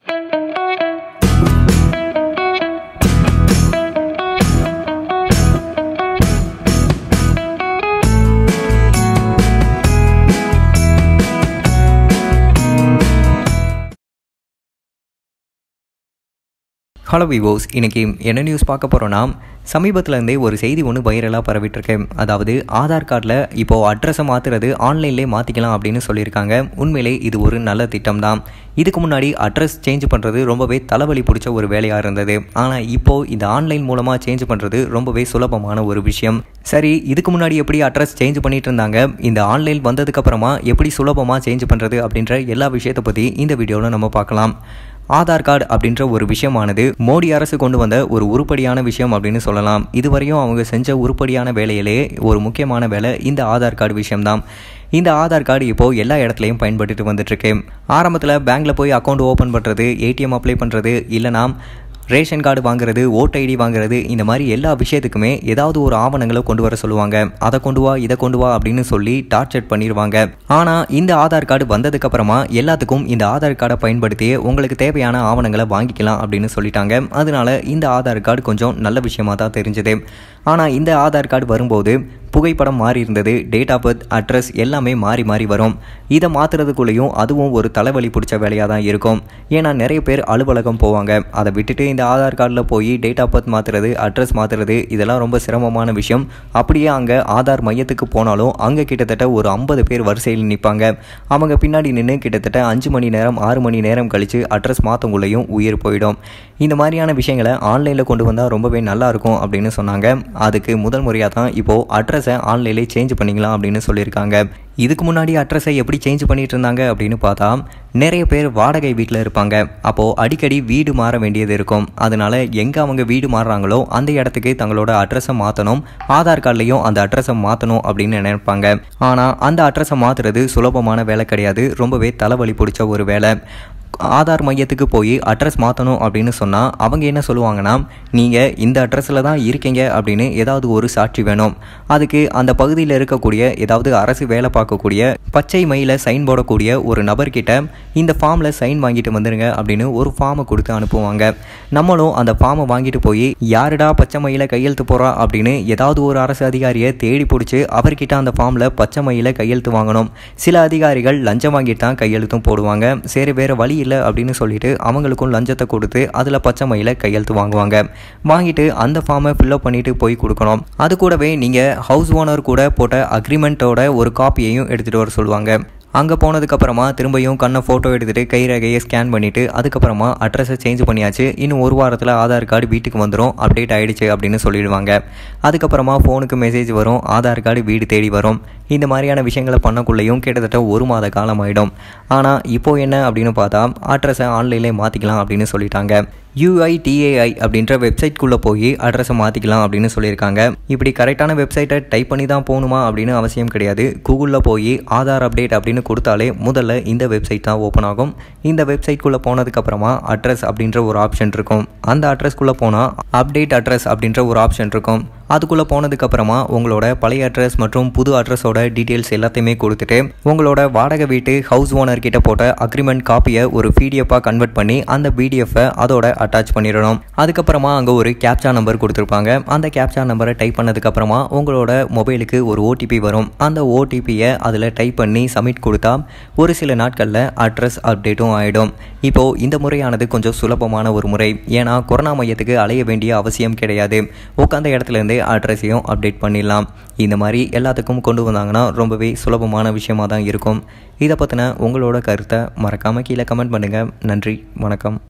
hello விவோஸ் இன்றைக்கி என்ன news பார்க்க போகிறோன்னா சமீபத்துலேருந்தே ஒரு செய்தி ஒன்று வைரலாக பரவிட்டுருக்கு அதாவது ஆதார் கார்டில் இப்போது அட்ரஸை மாற்றுறது ஆன்லைன்லேயே மாற்றிக்கலாம் அப்படின்னு சொல்லியிருக்காங்க உண்மையிலே இது ஒரு நல்ல திட்டம் தான் இதுக்கு முன்னாடி அட்ரஸ் சேஞ்ச் பண்ணுறது ரொம்பவே தலைவலி பிடிச்ச ஒரு வேலையாக இருந்தது ஆனால் இப்போது இந்த ஆன்லைன் மூலமாக சேஞ்ச் பண்ணுறது ரொம்பவே சுலபமான ஒரு விஷயம் சரி இதுக்கு முன்னாடி எப்படி அட்ரஸ் சேஞ்ச் பண்ணிட்டு இருந்தாங்க இந்த ஆன்லைன் வந்ததுக்கப்புறமா எப்படி சுலபமாக சேஞ்ச் பண்ணுறது அப்படின்ற எல்லா விஷயத்தை பற்றி இந்த வீடியோவில் நம்ம பார்க்கலாம் ஆதார் கார்டு அப்படின்ற ஒரு விஷயமானது மோடி அரசு கொண்டு வந்த ஒரு உருப்படியான விஷயம் அப்படின்னு சொல்லலாம் இதுவரையும் அவங்க செஞ்ச உருப்படியான வேலையிலே ஒரு முக்கியமான வேலை இந்த ஆதார் கார்டு விஷயம்தான் இந்த ஆதார் கார்டு இப்போது எல்லா இடத்துலையும் பயன்பட்டுட்டு வந்துட்டுருக்கு ஆரம்பத்தில் பேங்க்கில் போய் அக்கௌண்ட் ஓப்பன் பண்ணுறது ஏடிஎம் அப்ளை பண்ணுறது இல்லைனா ரேஷன் கார்டு வாங்குறது ஓட் ஐடி வாங்குறது இந்த மாதிரி எல்லா விஷயத்துக்குமே ஏதாவது ஒரு ஆவணங்களை கொண்டு வர சொல்லுவாங்க அதை கொண்டு வா இதை கொண்டு வா அப்படின்னு சொல்லி டார்ச்சர் பண்ணிடுவாங்க ஆனால் இந்த ஆதார் கார்டு வந்ததுக்கு அப்புறமா எல்லாத்துக்கும் இந்த ஆதார் கார்டை பயன்படுத்தி உங்களுக்கு தேவையான ஆவணங்களை வாங்கிக்கலாம் அப்படின்னு சொல்லிட்டாங்க அதனால இந்த ஆதார் கார்டு கொஞ்சம் நல்ல விஷயமா தான் தெரிஞ்சது ஆனால் இந்த ஆதார் கார்டு வரும்போது புகைப்படம் மாறி இருந்தது டேட் ஆஃப் பர்த் அட்ரஸ் எல்லாமே மாறி மாறி வரும் இதை மாற்றுறதுக்குள்ளேயும் அதுவும் ஒரு தலைவலி பிடிச்ச வேலையாக தான் இருக்கும் ஏன்னா நிறைய பேர் அலுவலகம் போவாங்க அதை விட்டுட்டு இந்த ஆதார் கார்டில் போய் டேட் ஆஃப் பர்த் மாற்றுறது அட்ரஸ் மாற்றுறது இதெல்லாம் ரொம்ப சிரமமான விஷயம் அப்படியே அங்கே ஆதார் மையத்துக்கு போனாலும் அங்கே கிட்டத்தட்ட ஒரு ஐம்பது பேர் வரிசையில் நிற்பாங்க அவங்க பின்னாடி நின்று கிட்டத்தட்ட அஞ்சு மணி நேரம் ஆறு மணி நேரம் கழித்து அட்ரஸ் மாற்றங்குள்ளேயும் உயிர் போயிடும் இந்த மாதிரியான விஷயங்களை ஆன்லைனில் கொண்டு வந்தால் ரொம்பவே நல்லாயிருக்கும் அப்படின்னு சொன்னாங்க அதுக்கு முதல் முறையாக தான் இப்போது அட்ரஸை ஆன்லைன்லேயே சேஞ்ச் பண்ணிக்கலாம் அப்படின்னு சொல்லியிருக்காங்க இதுக்கு முன்னாடி அட்ரஸை எப்படி சேஞ்ச் பண்ணிட்டு இருந்தாங்க அப்படின்னு பார்த்தா நிறைய பேர் வாடகை வீட்டில் இருப்பாங்க அப்போது அடிக்கடி வீடு மாற வேண்டியது இருக்கும் அதனால எங்கே அவங்க வீடு மாறுறாங்களோ அந்த இடத்துக்கு தங்களோட அட்ரஸை மாற்றணும் ஆதார் கார்டுலையும் அந்த அட்ரஸை மாற்றணும் அப்படின்னு நினைப்பாங்க ஆனால் அந்த அட்ரஸை மாற்றுறது சுலபமான வேலை கிடையாது ரொம்பவே தலைவலி பிடிச்ச ஒரு வேலை ஆதார் மையத்துக்கு போய் அட்ரஸ் மாற்றணும் அப்படின்னு சொன்னால் அவங்க என்ன சொல்லுவாங்கன்னா நீங்கள் இந்த அட்ரஸில் தான் இருக்கீங்க அப்படின்னு ஏதாவது ஒரு சாட்சி வேணும் அதுக்கு அந்த பகுதியில் இருக்கக்கூடிய ஏதாவது அரசு வேலை பார்க்கக்கூடிய பச்சை மயில சைன் போடக்கூடிய ஒரு நபர்கிட்ட இந்த ஃபார்மில் சைன் வாங்கிட்டு வந்துடுங்க அப்படின்னு ஒரு ஃபார்மை கொடுத்து அனுப்புவாங்க நம்மளும் அந்த ஃபார்மை வாங்கிட்டு போய் யாருடா பச்சை மயில கையெழுத்து போகிறா அப்படின்னு ஏதாவது ஒரு அரசு அதிகாரியை தேடி பிடிச்சி அவர்கிட்ட அந்த ஃபார்மில் பச்சை மயில கையெழுத்து வாங்கணும் சில அதிகாரிகள் லஞ்சம் வாங்கிட்டு தான் கையெழுத்தும் போடுவாங்க சரி வேறு வழி இல்லை அப்படின்னு சொல்லிட்டு அவங்களுக்கும் லஞ்சத்தை கொடுத்து அதில் பச்சை மயில கையெழுத்து வாங்குவாங்க வாங்கிட்டு அந்த ஃபார்மை ஃபில்அப் பண்ணிட்டு போய் கொடுக்கணும் அது கூடவே நீங்கள் ஹவுஸ் ஓனர் கூட போட்ட அக்ரிமெண்ட்டோட ஒரு காப்பியையும் எடுத்துகிட்டு வர சொல்லுவாங்க அங்கே போனதுக்கப்புறமா திரும்பியும் கண்ணை ஃபோட்டோ எடுத்துகிட்டு கை ரகையை ஸ்கேன் பண்ணிவிட்டு அதுக்கப்புறமா அட்ரஸை சேஞ்ச் பண்ணியாச்சு இன்னும் ஒரு வாரத்தில் ஆதார் கார்டு வீட்டுக்கு வந்துடும் அப்டேட் ஆகிடுச்சு அப்படின்னு சொல்லிடுவாங்க அதுக்கப்புறமா ஃபோனுக்கு மெசேஜ் வரும் ஆதார் கார்டு வீடு தேடி வரும் இந்த மாதிரியான விஷயங்களை பண்ணக்குள்ளேயும் கிட்டத்தட்ட ஒரு மாத காலம் ஆகிடும் ஆனால் இப்போ என்ன அப்படின்னு பார்த்தா அட்ரஸை ஆன்லைன்லேயே மாற்றிக்கலாம் அப்படின்னு சொல்லிட்டாங்க யூஐடிஏஐ அப்படின்ற வெப்சைட்குள்ளே போய் அட்ரஸை மாற்றிக்கலாம் அப்படின்னு சொல்லியிருக்காங்க இப்படி கரெக்டான வெப்சைட்டை டைப் பண்ணி தான் போகணுமா அப்படின்னு அவசியம் கிடையாது கூகுளில் போய் ஆதார் அப்டேட் அப்படின்னு கொடுத்தாலே முதல்ல இந்த வெப்சைட் தான் ஓப்பன் ஆகும் இந்த வெப்சைட்குள்ளே போனதுக்கப்புறமா அட்ரஸ் அப்படின்ற ஒரு ஆப்ஷன் இருக்கும் அந்த அட்ரஸ்க்குள்ளே போனால் அப்டேட் அட்ரஸ் அப்படின்ற ஒரு ஆப்ஷன் இருக்கும் அதுக்குள்ளே போனதுக்கப்புறமா உங்களோட பழைய அட்ரஸ் மற்றும் புது அட்ரஸோட டீட்டெயில்ஸ் எல்லாத்தையுமே கொடுத்துட்டு உங்களோட வாடகை வீட்டு ஹவுஸ் ஓனர் கிட்ட போட்ட அக்ரிமெண்ட் காப்பியை ஒரு பிடிஎஃபாக கன்வெர்ட் பண்ணி அந்த பிடிஎஃப்பை அதோட அட்டாச் பண்ணிடணும் அதுக்கப்புறமா அங்கே ஒரு கேப்சா நம்பர் கொடுத்துருப்பாங்க அந்த கேப்சா நம்பரை டைப் பண்ணதுக்கப்புறமா உங்களோட மொபைலுக்கு ஒரு ஓடிபி வரும் அந்த ஓடிபியை அதில் டைப் பண்ணி சப்மிட் கொடுத்தா ஒரு சில நாட்களில் அட்ரஸ் அப்டேட்டும் ஆகிடும் இப்போது இந்த முறையானது கொஞ்சம் சுலபமான ஒரு முறை ஏன்னா கொரோனா மையத்துக்கு அலைய வேண்டிய அவசியம் கிடையாது உட்காந்த இடத்துலேருந்தே அட்ரஸையும் அப்டேட் பண்ணிடலாம் இந்த மாதிரி எல்லாத்துக்கும் கொண்டு வந்தாங்கன்னா ரொம்பவே சுலபமான விஷயமாக தான் இருக்கும் இதை பற்றின உங்களோட கருத்தை மறக்காமல் கீழே கமெண்ட் பண்ணுங்கள் நன்றி வணக்கம்